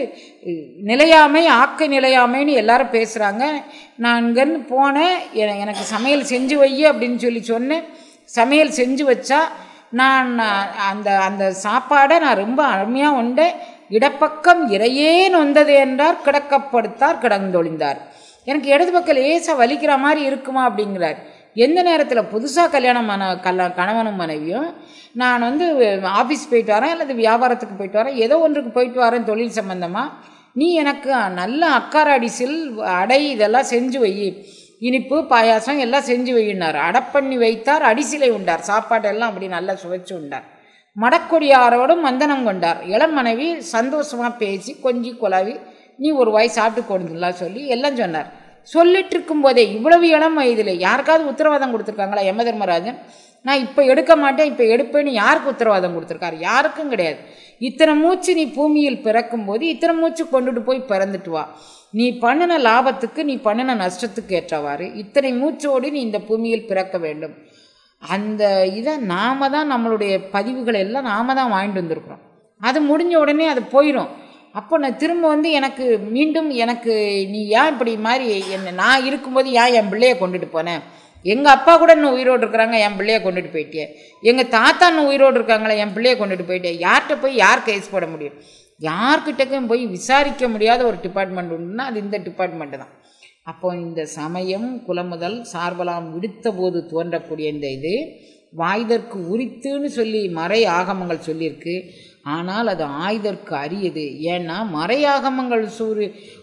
நிலையாமை ஆக்க நிலையாமைன்னு எல்லாரும் பேசுகிறாங்க நான் இங்கேருந்து போனேன் எனக்கு சமையல் செஞ்சு வை அப்படின்னு சொல்லி சொன்னேன் சமையல் செஞ்சு வச்சா நான் அந்த அந்த சாப்பாடை நான் ரொம்ப அருமையாக உண்டேன் இடப்பக்கம் இறையே நொந்தது என்றார் கிடக்கப்படுத்தார் கிடந்தொழிந்தார் எனக்கு இடது பக்கம் லேசாக வலிக்கிற மாதிரி இருக்குமா அப்படிங்கிறார் எந்த நேரத்தில் புதுசாக கல்யாணம் மன கல்ல கணவனும் மனைவியும் நான் வந்து ஆஃபீஸ் போயிட்டு வரேன் அல்லது வியாபாரத்துக்கு போயிட்டு வரேன் ஏதோ ஒன்றுக்கு போயிட்டு வரேன் தொழில் சம்மந்தமாக நீ எனக்கு நல்ல அக்கார அடிசில் அடை இதெல்லாம் செஞ்சு வை இனிப்பு பாயாசம் எல்லாம் செஞ்சு வையினார் அடப்பண்ணி வைத்தார் அடிசிலை உண்டார் சாப்பாடெல்லாம் அப்படி நல்லா சுவைச்சு உண்டார் மடக்கொடியாரோடும் மந்தனம் கொண்டார் இளம் மனைவி சந்தோஷமாக பேசி கொஞ்சி குழாவி நீ ஒரு வாய் சாப்பிட்டு கொடுத்துலாம் சொல்லி எல்லாம் சொன்னார் சொல்லிட்டு இருக்கும்போதே இவ்வளவு இளம் வயதில் யாருக்காவது உத்தரவாதம் கொடுத்துருக்காங்களா யம தர்மராஜன் நான் இப்போ எடுக்க மாட்டேன் இப்போ எடுப்பேன்னு யாருக்கு உத்தரவாதம் கொடுத்துருக்காரு யாருக்கும் கிடையாது இத்தனை மூச்சு நீ பூமியில் பிறக்கும்போது இத்தனை மூச்சு கொண்டுட்டு போய் பிறந்துட்டு வா நீ பண்ணின லாபத்துக்கு நீ பண்ணின நஷ்டத்துக்கு ஏற்றவாறு இத்தனை மூச்சோடு நீ இந்த பூமியில் பிறக்க வேண்டும் அந்த இதை நாம தான் நம்மளுடைய பதிவுகளை எல்லாம் நாம தான் வாங்கிட்டு வந்திருக்கிறோம் அது முடிஞ்ச உடனே அது போயிடும் அப்போ நான் திரும்ப வந்து எனக்கு மீண்டும் எனக்கு நீ ஏன் இப்படி மாதிரி என்ன நான் இருக்கும்போது ஏன் என் பிள்ளைய கொண்டுட்டு போனேன் எங்கள் அப்பா கூட இன்னும் உயிரோடு இருக்கிறாங்க என் பிள்ளைய கொண்டுட்டு போயிட்டே எங்கள் தாத்தா இன்னும் உயிரோடு இருக்காங்களே என் பிள்ளைய கொண்டுட்டு போயிட்டே யார்கிட்ட போய் யார் கேஸ் போட முடியும் யார்கிட்டக்கும் போய் விசாரிக்க முடியாத ஒரு டிபார்ட்மெண்ட் உண்டுன்னா அது இந்த டிபார்ட்மெண்ட்டு தான் அப்போ இந்த சமயம் குலமுதல் சார்பலாம் விடுத்த போது தோன்றக்கூடிய இந்த இது வாய்தற்கு உரித்துன்னு சொல்லி மறை ஆகமங்கள் சொல்லியிருக்கு ஆனால் அது ஆயுதற்கு அரியது ஏன்னா மறை ஆகமங்கள் சூறு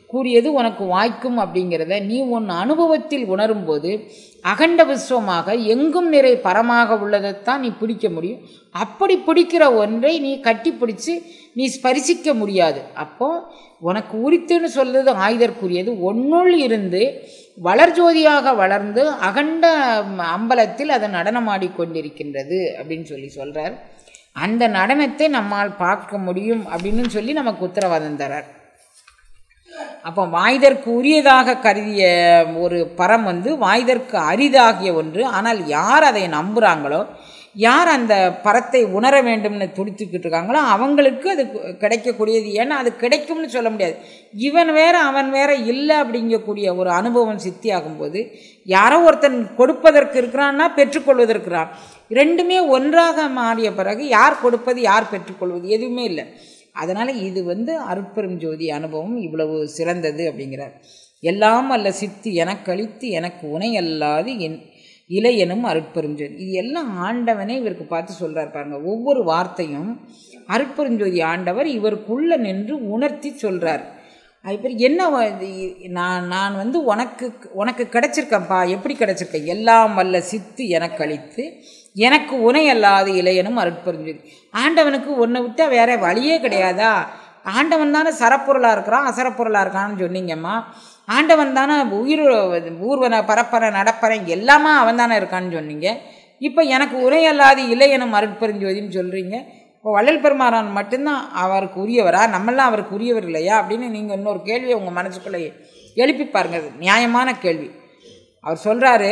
கூறியது உனக்கு வாய்க்கும் அப்படிங்கிறத நீ உன் அனுபவத்தில் உணரும்போது அகண்ட விஸ்வமாக எங்கும் நிறை பரமாக உள்ளதைத்தான் நீ பிடிக்க முடியும் அப்படி பிடிக்கிற ஒன்றை நீ கட்டி பிடிச்சி நீ ஸ்பரிசிக்க முடியாது அப்போ உனக்கு உரித்துன்னு சொல்றது ஆயுதற்குரியது ஒன்னுள் இருந்து வளர்ஜோதியாக வளர்ந்து அகண்ட அம்பலத்தில் அது நடனமாடி கொண்டிருக்கின்றது அப்படின்னு சொல்லி சொல்கிறார் அந்த நடனத்தை நம்மால் பார்க்க முடியும் அப்படின்னு சொல்லி நமக்கு உத்தரவாதம் தரார் அப்போ வாய்தற்கு உரியதாக கருதிய ஒரு பரம் வந்து வாய்தற்கு அரிதாகிய ஒன்று ஆனால் யார் அதை நம்புகிறாங்களோ யார் அந்த பரத்தை உணர வேண்டும்னு துடித்துக்கிட்டு இருக்காங்களோ அவங்களுக்கு அது கிடைக்கக்கூடியது ஏன்னா அது கிடைக்கும்னு சொல்ல முடியாது இவன் வேற அவன் வேற இல்லை அப்படிங்கக்கூடிய ஒரு அனுபவம் சித்தி ஆகும்போது யாரோ ஒருத்தன் கொடுப்பதற்கு இருக்கிறான்னா பெற்றுக்கொள்வதற்கிறான் ரெண்டுமே ஒன்றாக மாறிய பிறகு யார் கொடுப்பது யார் பெற்றுக்கொள்வது எதுவுமே இல்லை அதனால் இது வந்து அருட்பெரும் ஜோதி அனுபவம் இவ்வளவு சிறந்தது அப்படிங்கிறார் எல்லாம் அல்ல சித்து எனக்கு அளித்து எனக்கு உனை அல்லாது என் இலை எனும் அருட்பெருஞ்சோதி இது எல்லாம் ஆண்டவனே இவருக்கு பார்த்து சொல்கிறார் பாருங்க ஒவ்வொரு வார்த்தையும் அருட்பெருஞ்சோதி ஆண்டவர் இவருக்குள்ளே நின்று உணர்த்தி சொல்கிறார் அது என்ன நான் நான் வந்து உனக்கு உனக்கு கிடைச்சிருக்கேன்ப்பா எப்படி கிடைச்சிருக்கேன் எல்லாம் வல்ல சித்து எனக்கு அளித்து எனக்கு உனை அல்லாத இளையனும் அருட்பெருஞ்சோதி ஆண்டவனுக்கு ஒன்றை விட்டால் வேற வழியே கிடையாதா ஆண்டவன் தானே சரப்பொருளாக இருக்கிறான் அசரப்பொருளாக இருக்கான்னு சொன்னீங்கம்மா ஆண்டவன் தானே உயிர் ஊர்வன பரப்பன நடப்பறன் எல்லாமே அவன் தானே இருக்கான்னு சொன்னீங்க இப்போ எனக்கு உரை அல்லாது இளையனும் அருட்பெருஞ்சோதின்னு சொல்கிறீங்க இப்போ வள்ளல் பெருமாறான் மட்டும்தான் அவருக்கு உரியவரா நம்மளாம் அவருக்கு உரியவர் இல்லையா அப்படின்னு நீங்கள் இன்னொரு கேள்வியை உங்கள் மனசுக்குள்ளே எழுப்பி பாருங்க அது நியாயமான கேள்வி அவர் சொல்கிறாரு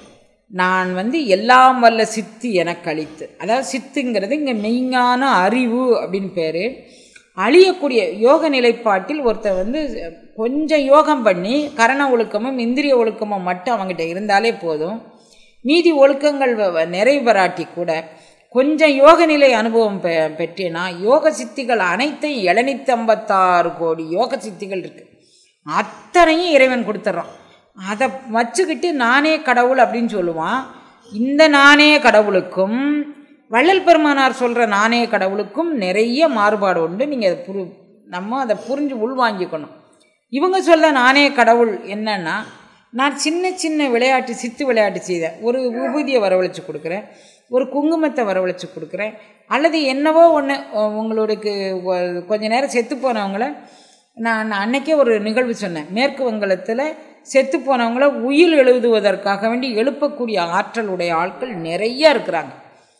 நான் வந்து எல்லாம் வல்ல சித்து எனக்கு அளித்து அதாவது சித்துங்கிறது இங்கே மெய்ஞான அறிவு அப்படின்னு பேர் அழியக்கூடிய யோக நிலைப்பாட்டில் ஒருத்தர் வந்து கொஞ்சம் யோகம் பண்ணி கரண ஒழுக்கமும் இந்திரிய ஒழுக்கமும் மட்டும் அவங்ககிட்ட இருந்தாலே போதும் மீதி ஒழுக்கங்கள் நிறைவு பெறாட்டி கூட கொஞ்சம் யோக நிலை அனுபவம் பெ பெற்றேன்னா யோக சித்திகள் அனைத்தையும் எழுநூற்றம்பத்தாறு கோடி யோக சித்திகள் இருக்குது அத்தனையும் இறைவன் கொடுத்துட்றான் அதை வச்சுக்கிட்டு நானே கடவுள் அப்படின்னு சொல்லுவான் இந்த நானே கடவுளுக்கும் வள்ளல் பெருமானார் சொல்கிற நானே கடவுளுக்கும் நிறைய மாறுபாடு உண்டு நீங்கள் அதை புரி நம்ம அதை புரிஞ்சு உள்வாங்கிக்கணும் இவங்க சொல்ல நானே கடவுள் என்னன்னா நான் சின்ன சின்ன விளையாட்டு சித்து விளையாட்டு செய்தேன் ஒரு உபூதியை வரவழைச்சி கொடுக்குறேன் ஒரு குங்குமத்தை வரவழைச்சி கொடுக்குறேன் அல்லது என்னவோ ஒன்று உங்களுக்கு கொஞ்ச நேரம் செத்து போனவங்கள நான் அன்னைக்கே ஒரு நிகழ்வு சொன்னேன் மேற்கு வங்கலத்தில் செத்து போனவங்கள உயிர் எழுதுவதற்காக வேண்டி எழுப்பக்கூடிய ஆற்றல் உடைய ஆட்கள் நிறைய இருக்கிறாங்க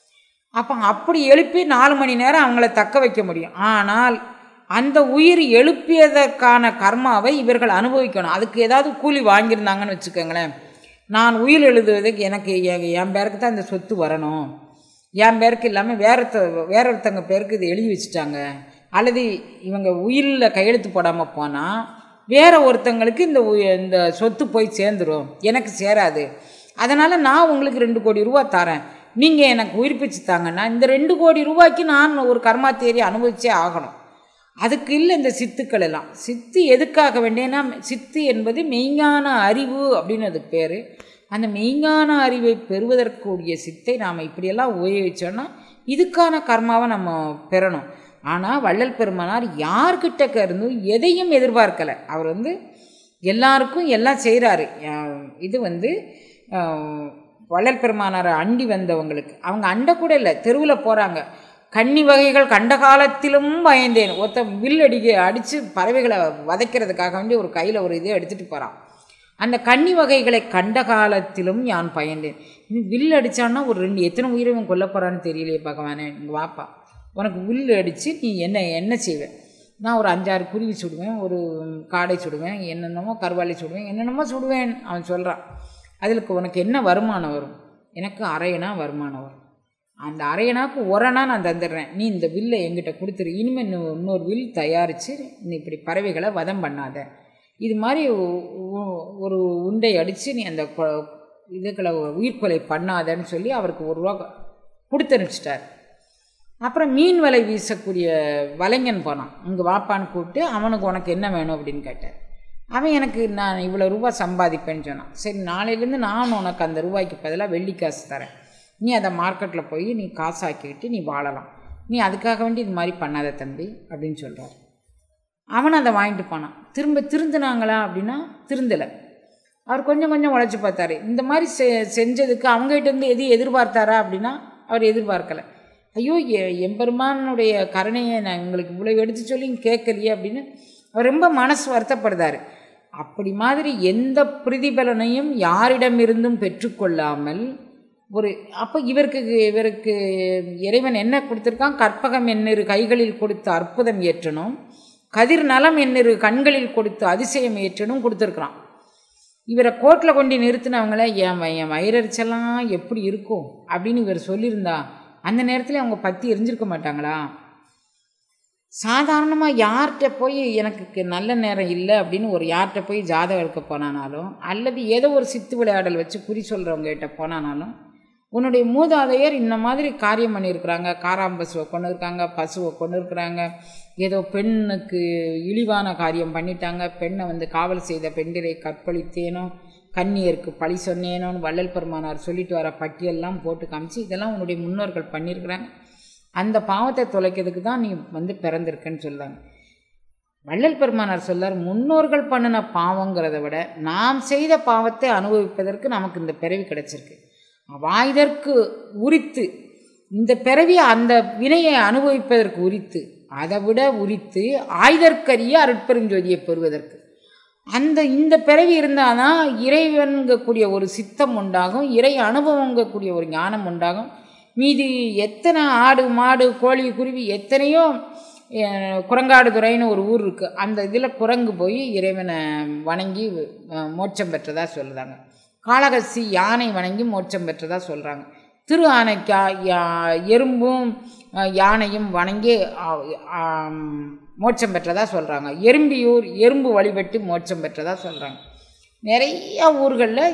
அப்போ அப்படி எழுப்பி நாலு மணி நேரம் அவங்கள தக்க வைக்க முடியும் ஆனால் அந்த உயிர் எழுப்பியதற்கான கர்மாவை இவர்கள் அனுபவிக்கணும் அதுக்கு ஏதாவது கூலி வாங்கியிருந்தாங்கன்னு வச்சுக்கோங்களேன் நான் உயிர் எழுதுவதுக்கு எனக்கு என் பேருக்கு தான் இந்த சொத்து வரணும் என் பேருக்கு இல்லாமல் வேற வேற ஒருத்தங்க பேருக்கு இது எழுதி வச்சுட்டாங்க அல்லது இவங்க உயிரில் கையெழுத்து போடாமல் போனால் வேற ஒருத்தங்களுக்கு இந்த இந்த சொத்து போய் சேர்ந்துடும் எனக்கு சேராது அதனால் நான் உங்களுக்கு ரெண்டு கோடி ரூபா தரேன் நீங்கள் எனக்கு உயிர்ப்பிச்சு தாங்கன்னா இந்த ரெண்டு கோடி ரூபாய்க்கு நான் ஒரு கர்மா தேரி அனுபவிச்சே ஆகணும் அதுக்கு இல்லை இந்த சித்துக்கள் எல்லாம் சித்து எதுக்காக வேண்டியனா சித்து என்பது மெய்ஞான அறிவு அப்படின்னு அதுக்கு பேர் அந்த மெய்ஞான அறிவை பெறுவதற்குரிய சித்தை நாம் இப்படியெல்லாம் உபயோகித்தோன்னா இதுக்கான கர்மாவை நம்ம பெறணும் ஆனால் வள்ளல் பெருமானார் யார்கிட்ட இருந்தும் எதையும் எதிர்பார்க்கலை அவர் வந்து எல்லாருக்கும் எல்லாம் செய்கிறாரு இது வந்து வள்ளல் பெருமானாரை அண்டி வந்தவங்களுக்கு அவங்க அண்ட கூட இல்லை தெருவில் போகிறாங்க கன்னி வகைகள் கண்ட காலத்திலும் பயந்தேன் ஒருத்த வில் அடிக்க அடித்து பறவைகளை வதைக்கிறதுக்காக வேண்டி ஒரு கையில் ஒரு இதை எடுத்துகிட்டு போகிறான் அந்த கன்னி வகைகளை கண்ட காலத்திலும் யான் பயந்தேன் இது வில் அடித்தான்னா ஒரு ரெண்டு எத்தனை உயிரை கொல்ல போகிறான்னு தெரியலையே பகவானே இங்கே வாப்பா உனக்கு வில் அடித்து நீ என்ன என்ன செய்வேன் நான் ஒரு அஞ்சாறு குருவி சுடுவேன் ஒரு காடை சுடுவேன் என்னென்னமோ கருவாளி சுடுவேன் என்னென்னமோ சுடுவேன் அவன் சொல்கிறான் அதுக்கு உனக்கு என்ன வருமானம் வரும் எனக்கு அரையனா வருமானம் வரும் அந்த அரையனாக்கு ஒரணா நான் தந்துடுறேன் நீ இந்த வில்லை எங்கிட்ட கொடுத்துரு இனிமேல் இன்னொரு வில் தயாரித்து நீ இப்படி பறவைகளை வதம் பண்ணாத இது மாதிரி ஒரு உண்டை அடித்து நீ அந்த இதுக்களை உயிர்கொலை பண்ணாதன்னு சொல்லி அவருக்கு ஒரு ரூபா கொடுத்து அனுப்பிச்சிட்டார் அப்புறம் மீன் வலை வீசக்கூடிய வலைஞன் போனான் இங்கே வாப்பான்னு கூப்பிட்டு அவனுக்கு உனக்கு என்ன வேணும் அப்படின்னு கேட்டார் அவன் எனக்கு நான் இவ்வளோ ரூபா சம்பாதிப்பேன்னு சொன்னான் சரி நாளையிலேருந்து நான் உனக்கு அந்த ரூபாய்க்கு பதிலாக வெள்ளி காசு தரேன் நீ அதை மார்க்கெட்டில் போய் நீ காசாக்கிக்கிட்டு நீ வாழலாம் நீ அதுக்காக வேண்டி இது மாதிரி பண்ணாத தம்பி அப்படின்னு சொல்கிறார் அவன் அதை வாங்கிட்டு போனான் திரும்ப திருந்தினாங்களா அப்படின்னா திருந்தலை அவர் கொஞ்சம் கொஞ்சம் உழைச்சி பார்த்தாரு இந்த மாதிரி செ செஞ்சதுக்கு அவங்ககிட்ட இருந்து எது எதிர்பார்த்தாரா அப்படின்னா அவர் எதிர்பார்க்கலை ஐயோ எ- எம்பெருமானுடைய கருணையை நான் உங்களுக்கு இவ்வளோ எடுத்து சொல்லி கேட்கலையே அப்படின்னு அவர் ரொம்ப மனசு வருத்தப்படுதார் அப்படி மாதிரி எந்த பிரதிபலனையும் யாரிடமிருந்தும் பெற்றுக்கொள்ளாமல் ஒரு அப்போ இவருக்கு இவருக்கு இறைவன் என்ன கொடுத்துருக்கான் கற்பகம் என்னிரு கைகளில் கொடுத்து அற்புதம் ஏற்றணும் கதிர் நலம் என்னிரு கண்களில் கொடுத்து அதிசயம் ஏற்றணும் கொடுத்துருக்குறான் இவரை கோர்ட்டில் கொண்டு நிறுத்தினவங்கள என் வ- என் வயிறறிச்செல்லாம் எப்படி இருக்கும் அப்படின்னு இவர் சொல்லியிருந்தா அந்த நேரத்தில் அவங்க பற்றி எரிஞ்சிருக்க மாட்டாங்களா சாதாரணமாக யார்கிட்ட போய் எனக்கு க- நல்ல நேரம் இல்லை அப்படின்னு ஒரு யார்கிட்ட போய் ஜாதகம் எடுக்க போனானாலும் அல்லது ஏதோ ஒரு சித்து விளையாடல் வச்சு குறி சொல்கிறவங்ககிட்ட போனானாலும் உன்னுடைய மூதாதையர் இந்த மாதிரி காரியம் பண்ணியிருக்கிறாங்க காராம்பசுவை கொண்டு இருக்காங்க பசுவை கொண்டு இருக்கிறாங்க ஏதோ பெண்ணுக்கு இழிவான காரியம் பண்ணிட்டாங்க பெண்ணை வந்து காவல் செய்த பெண்டிரை கற்பழித்தேனோ கன்னியருக்கு பழி சொன்னேனோன்னு வள்ளல் பெருமானார் சொல்லிட்டு வர பட்டியெல்லாம் போட்டு காமிச்சு இதெல்லாம் உன்னுடைய முன்னோர்கள் பண்ணியிருக்கிறாங்க அந்த பாவத்தை தொலைக்கிறதுக்கு தான் நீ வந்து பிறந்திருக்கன்னு சொல்லுவாங்க வள்ளல் பெருமானார் சொல்லார் முன்னோர்கள் பண்ணின பாவங்கிறத விட நாம் செய்த பாவத்தை அனுபவிப்பதற்கு நமக்கு இந்த பிறவி கிடைச்சிருக்கு வாய்தற்கு உரித்து இந்த பிறவி அந்த வினையை அனுபவிப்பதற்கு உரித்து அதை விட உரித்து ஆய்தற்கரிய அருட்பெருஞ்சோதியை பெறுவதற்கு அந்த இந்த பிறவி இருந்தால் தான் இறைவன்கக்கூடிய ஒரு சித்தம் உண்டாகும் இறை அனுபவங்கக்கூடிய ஒரு ஞானம் உண்டாகும் மீதி எத்தனை ஆடு மாடு கோழி குருவி எத்தனையோ அஹ், குரங்காடுதுறைன்னு ஒரு ஊர் இருக்குது அந்த இதில் குரங்கு போய் இறைவனை வணங்கி அஹ், மோட்சம் பெற்றதா சொல்லுதாங்க காளகசி யானை வணங்கி மோட்சம் பெற்றதா சொல்கிறாங்க திரு ஆனைக்கா யா- எறும்பும் அஹ், யானையும் வணங்கி அஹ், ஆம், மோட்சம் பெற்றதா சொல்கிறாங்க எறும்பியூர் எறும்பு வழிபட்டு மோட்சம் பெற்றதா சொல்கிறாங்க நிறைய ஊர்களில்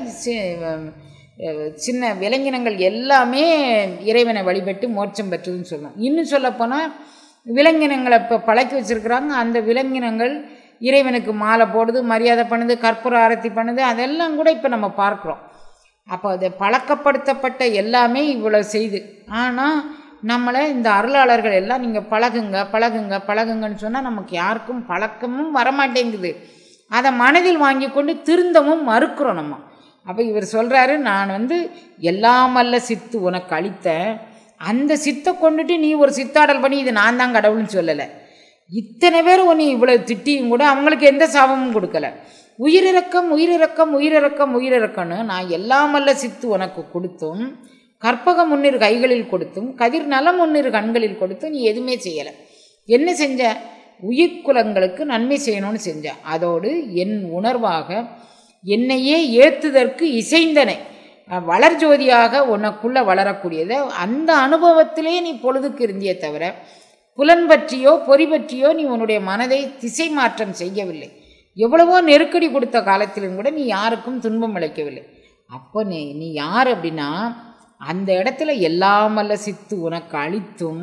சின்ன விலங்கினங்கள் எல்லாமே இறைவனை வழிபட்டு மோட்சம் பெற்றதுன்னு சொல்லலாம் இன்னும் சொல்லப்போனால் விலங்கினங்களை இப்போ பழக்கி வச்சுருக்குறாங்க அந்த விலங்கினங்கள் இறைவனுக்கு மாலை போடுது மரியாதை பண்ணுது கற்பூர ஆரத்தி பண்ணுது அதெல்லாம் கூட இப்போ நம்ம பார்க்குறோம் அப்போ அது பழக்கப்படுத்தப்பட்ட எல்லாமே இவ்வளோ செய்து ஆனால் நம்மளை இந்த அருளாளர்கள் எல்லாம் நீங்கள் பழகுங்க பழகுங்க பழகுங்கன்னு சொன்னால் நமக்கு யாருக்கும் பழக்கமும் வரமாட்டேங்குது அதை மனதில் வாங்கி கொண்டு திருந்தவும் மறுக்கிறோம் நம்ம அப்போ இவர் சொல்கிறாரு நான் வந்து எல்லாமல்ல சித்து உனக்கு அளித்தேன் அந்த சித்தை கொண்டுட்டு நீ ஒரு சித்தாடல் பண்ணி இது நான் தான் கடவுள்னு சொல்லலை இத்தனை பேர் உன்னை இவ்வளோ திட்டியும் கூட அவங்களுக்கு எந்த சாபமும் கொடுக்கல உயிரிறக்கம் உயிரிறக்கம் உயிரிறக்கம் உயிரிறக்கம்னு நான் எல்லாமல்ல சித்து உனக்கு கொடுத்தும் கற்பக முன்னிரு கைகளில் கொடுத்தும் கதிர் நலம் முன்னிரு கண்களில் கொடுத்தும் நீ எதுவுமே செய்யலை என்ன செஞ்ச உயிர்க்குலங்களுக்கு நன்மை செய்யணும்னு செஞ்ச அதோடு என் உணர்வாக என்னையே ஏத்துதற்கு இசைந்தனை அஹ் வளர்ஜோதியாக உனக்குள்ள வளரக்கூடியதை அந்த அனுபவத்திலே நீ பொழுதுக்கு இருந்தியே தவிர புலன் பற்றியோ பொறி பற்றியோ நீ உன்னுடைய மனதை திசை மாற்றம் செய்யவில்லை எவ்வளவோ நெருக்கடி கொடுத்த காலத்திலும் கூட நீ யாருக்கும் துன்பம் அளிக்கவில்லை அப்போ நீ நீ யார் அப்படின்னா அந்த இடத்துல எல்லாமல்ல சித்து உனக்கு அளித்தும்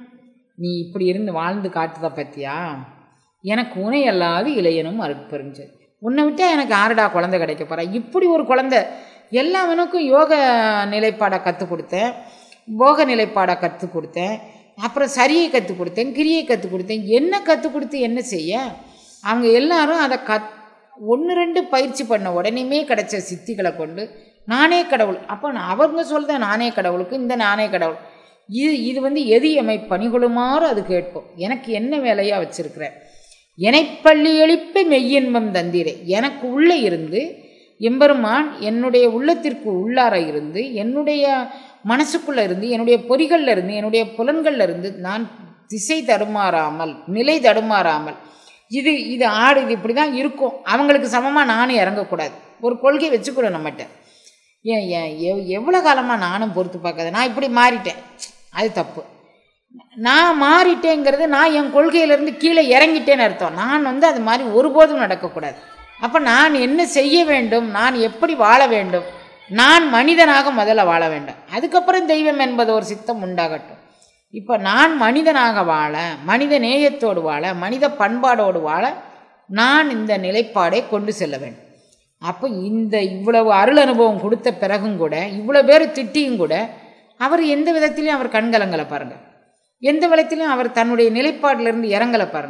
நீ இப்படி இருந்து வாழ்ந்து காட்டுத பத்தியா எனக்கு உனை அல்லாது இளையனும் அருட்பெருஞ்சது உன்னை விட்டா எனக்கு ஆறுடா குழந்தை கிடைக்க போறா இப்படி ஒரு குழந்தை எல்லாவனுக்கும் யோக நிலைப்பாடை கற்றுக் கொடுத்தேன் போக நிலைப்பாடை கற்றுக் கொடுத்தேன் அப்புறம் சரியை கற்றுக் கொடுத்தேன் கிரியை கற்றுக் கொடுத்தேன் என்ன கற்றுக் கொடுத்து என்ன செய்ய அவங்க எல்லாரும் அதை கத் ஒன்று ரெண்டு பயிற்சி பண்ண உடனேமே கிடைச்ச சித்திகளை கொண்டு நானே கடவுள் அப்போ நான் அவங்க சொல்த நானே கடவுளுக்கு இந்த நானே கடவுள் இது இது வந்து எது எமை பணிகொள்ளுமாறு அது கேட்போம் எனக்கு என்ன வேலையாக வச்சிருக்கிறேன் எனைப்பள்ளி எழுப்பி மெய்யின்பம் தந்தீரே எனக்கு உள்ளே இருந்து எம்பெருமான் என்னுடைய உள்ளத்திற்கு உள்ளார இருந்து என்னுடைய மனசுக்குள்ளே இருந்து என்னுடைய பொறிகளில் இருந்து என்னுடைய புலன்களில் இருந்து நான் திசை தடுமாறாமல் நிலை தடுமாறாமல் இது இது ஆடு இது இப்படி தான் இருக்கும் அவங்களுக்கு சமமாக நானும் இறங்கக்கூடாது ஒரு கொள்கை வச்சுக்கூட நம்மகிட்ட ஏன் ஏன் எவ் எவ்வளோ காலமாக நானும் பொறுத்து பார்க்காத நான் இப்படி மாறிட்டேன் அது தப்பு நான் மாறிட்டேங்கிறது நான் என் கொள்கையிலேருந்து கீழே இறங்கிட்டேன்னு அர்த்தம் நான் வந்து அது மாதிரி ஒருபோதும் நடக்கக்கூடாது அப்போ நான் என்ன செய்ய வேண்டும் நான் எப்படி வாழ வேண்டும் நான் மனிதனாக முதல்ல வாழ வேண்டும் அதுக்கப்புறம் தெய்வம் என்பது ஒரு சித்தம் உண்டாகட்டும் இப்போ நான் மனிதனாக வாழ மனித நேயத்தோடு வாழ மனித பண்பாடோடு வாழ நான் இந்த நிலைப்பாடை கொண்டு செல்ல வேண்டும் அப்போ இந்த இவ்வளவு அருள் அனுபவம் கொடுத்த பிறகும் கூட இவ்வளோ பேர் திட்டியும் கூட அவர் எந்த விதத்திலையும் அவர் கண்கலங்களை பாருங்கள் எந்த விதத்திலையும் அவர் தன்னுடைய நிலைப்பாட்டிலிருந்து இறங்கலை பாருங்கள்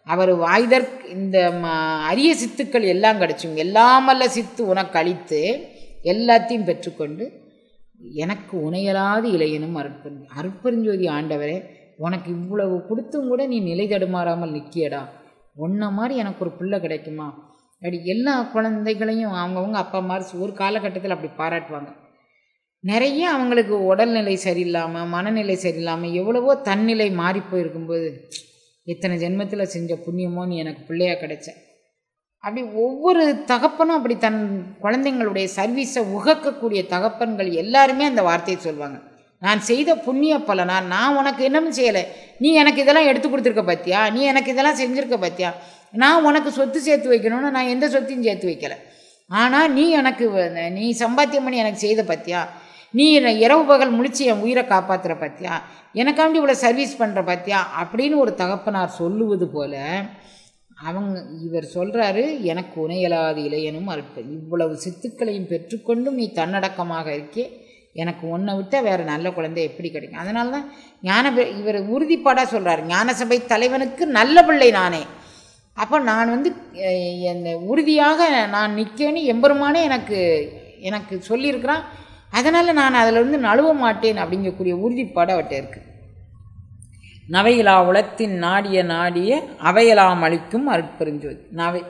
அவர் வாய்தற் இந்த ம- அரிய சித்துக்கள் எல்லாம் கிடைச்சும் எல்லாமல்ல சித்து உனக்கு அளித்து எல்லாத்தையும் பெற்றுக்கொண்டு எனக்கு உணையலாது இளையனும் அருட்பெருஞ்சோதி அருட்பெருஞ்சோதி ஆண்டவரே உனக்கு இவ்வளவு கொடுத்தும் கூட நீ நிலை தடுமாறாமல் நிற்கியடா உன்ன மாதிரி எனக்கு ஒரு பிள்ளை கிடைக்குமா அப்படி எல்லா குழந்தைகளையும் அவங்கவுங்க அப்பா மாதிரி ஒரு காலகட்டத்தில் அப்படி பாராட்டுவாங்க நிறைய அவங்களுக்கு உடல்நிலை சரியில்லாமல் மனநிலை சரியில்லாமல் எவ்வளவோ தன்னிலை மாறி போயிருக்கும்போது இத்தனை ஜென்மத்தில் செஞ்ச புண்ணியமோ நீ எனக்கு பிள்ளையா கிடைச்ச அப்படி ஒவ்வொரு தகப்பனும் அப்படி தன் குழந்தைங்களுடைய சர்வீஸை உகக்கக்கூடிய தகப்பன்கள் எல்லாருமே அந்த வார்த்தையை சொல்லுவாங்க நான் செய்த புண்ணிய பலனா நான் உனக்கு என்னமும் செய்யலை நீ எனக்கு இதெல்லாம் எடுத்து கொடுத்துருக்க பார்த்தியா நீ எனக்கு இதெல்லாம் செஞ்சுருக்க பார்த்தியா நான் உனக்கு சொத்து சேர்த்து வைக்கணும்னு நான் எந்த சொத்தையும் சேர்த்து வைக்கலை ஆனால் நீ எனக்கு வ- நீ சம்பாத்தியம் பண்ணி எனக்கு செய்த பார்த்தியா நீ என்னை இரவு பகல் முழிச்சு என் உயிரை காப்பாற்றுற பார்த்தியா எனக்காண்டி இவ்வளோ சர்வீஸ் பண்ணுற பார்த்தியா அப்படின்னு ஒரு தகப்பனார் சொல்லுவது போல அவங்க இவர் சொல்கிறாரு எனக்கு உணையலாது இளையனும் அற்ப இவ்வளவு சித்துக்களையும் பெற்றுக்கொண்டும் நீ தன்னடக்கமாக இருக்கே எனக்கு உன்னை விட்டால் வேறு நல்ல குழந்தை எப்படி கிடைக்கும் அதனால தான் ஞான பெ- இவர் உறுதிப்பாடாக சொல்கிறார் ஞானசபை தலைவனுக்கு நல்ல பிள்ளை நானே அப்போ நான் வந்து அஹ், இந்த உறுதியாக நான் நிற்கேன்னு எம்பெருமானே எனக்கு எனக்கு சொல்லியிருக்கிறான் அதனால் நான் அதில் இருந்து நழுவ மாட்டேன் அப்படிங்கக்கூடிய உறுதிப்பாடு அவர்கிட்ட இருக்குது நவையிலா உளத்தின் நாடிய நாடிய அவையலாம் அளிக்கும் அருட்பெருஞ்சோதி நவை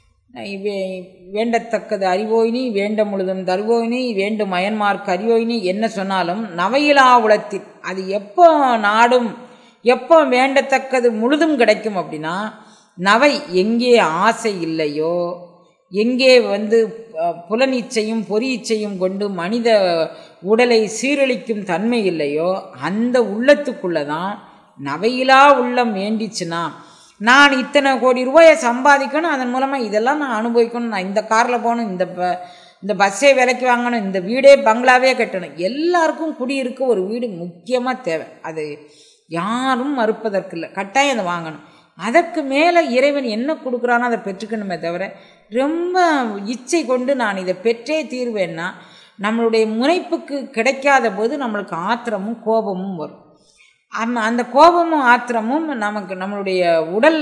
வே- வேண்டத்தக்கது அறிவோயினி வேண்ட முழுதும் தருவோயினி வேண்டும் அயன்மார்க்கு அறிவோயினி என்ன சொன்னாலும் நவையிலா உளத்தின் அது எப்போ நாடும் எப்போ வேண்டத்தக்கது முழுதும் கிடைக்கும் அப்படின்னா நவை எங்கே ஆசை இல்லையோ எங்கே வந்து அஹ், புலனிச்சையும் பொறி இச்சையும் கொண்டு மனித உடலை சீரழிக்கும் தன்மை இல்லையோ அந்த உள்ளத்துக்குள்ளே தான் நவையிலா உள்ளம் வேண்டிச்சுன்னா நான் இத்தனை கோடி ரூபாயை சம்பாதிக்கணும் அதன் மூலமாக இதெல்லாம் நான் அனுபவிக்கணும் நான் இந்த காரில் போகணும் இந்த ப இந்த பஸ்ஸே விலைக்கு வாங்கணும் இந்த வீடே பங்களாவே கட்டணும் எல்லாருக்கும் குடியிருக்க ஒரு வீடு முக்கியமாக தேவை அது யாரும் மறுப்பதற்கு இல்லை கட்டாயம் அதை வாங்கணும் அதற்கு மேலே இறைவன் என்ன கொடுக்குறானோ அதை பெற்றுக்கணுமே தவிர ரொம்ப இச்சை கொண்டு நான் இதை பெற்றே தீர்வேன்னா நம்மளுடைய முனைப்புக்கு கிடைக்காத போது நம்மளுக்கு ஆத்திரமும் கோபமும் வரும் அந்த அந்த கோபமும் ஆத்திரமும் நமக்கு நம்மளுடைய உடல்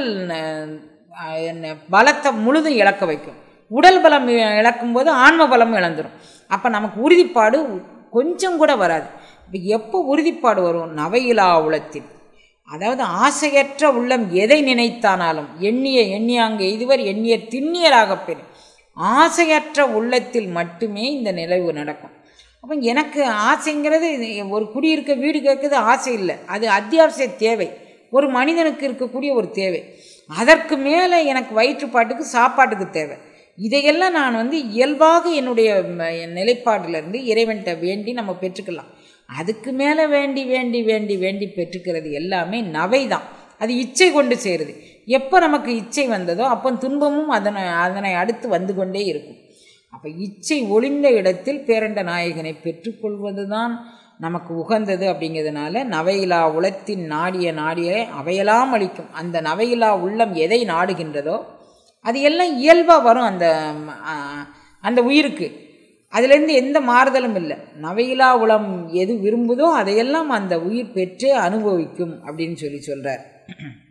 அஹ், என்ன, பலத்தை முழுதும் இழக்க வைக்கும் உடல் பலம் இ- இழக்கும்போது ஆன்ம பலம் இழந்துடும் அப்போ நமக்கு உறுதிப்பாடு கொஞ்சம் கூட வராது இப்போ எப்போ உறுதிப்பாடு வரும் நவையிலா உளத்தில் அதாவது ஆசையற்ற உள்ளம் எதை நினைத்தானாலும் எண்ணிய எண்ணியாங்க இதுவர் எண்ணிய திண்ணியராகப் பெறு ஆசையற்ற உள்ளத்தில் மட்டுமே இந்த நிலைவு நடக்கும் அப்போ எனக்கு ஆசைங்கிறது இது ஒரு குடியிருக்க வீடு கேட்குறது ஆசை இல்லை அது அத்தியாவசிய தேவை ஒரு மனிதனுக்கு இருக்கக்கூடிய ஒரு தேவை அதற்கு மேலே எனக்கு வயிற்றுப்பாட்டுக்கு சாப்பாட்டுக்கு தேவை இதையெல்லாம் நான் வந்து இயல்பாக என்னுடைய ம- என் நிலைப்பாட்டிலிருந்து இறைவன்கிட்ட வேண்டி நம்ம பெற்றுக்கலாம் அதுக்கு மேலே வேண்டி வேண்டி வேண்டி வேண்டி பெற்றுக்கிறது எல்லாமே நவை தான் அது இச்சை கொண்டு சேருது எப்போ நமக்கு இச்சை வந்ததோ அப்போ துன்பமும் அதனை அதனை அடுத்து வந்து கொண்டே இருக்கும் அப்போ இச்சை ஒளிந்த இடத்தில் பேரண்ட நாயகனை பெற்றுக்கொள்வது தான் நமக்கு உகந்தது அப்படிங்கிறதுனால நவையிலா உளத்தின் நாடிய நாடிய அவையெல்லாம் அளிக்கும் அந்த நவையிலா உள்ளம் எதை நாடுகின்றதோ அது எல்லாம் இயல்பாக வரும் அந்த ம், ஆ, அந்த உயிருக்கு அதுலேருந்து எந்த மாறுதலும் இல்லை நவையிலா உளம் எது விரும்புதோ அதையெல்லாம் அந்த உயிர் பெற்றே அனுபவிக்கும் அப்படின்னு சொல்லி சொல்கிறார்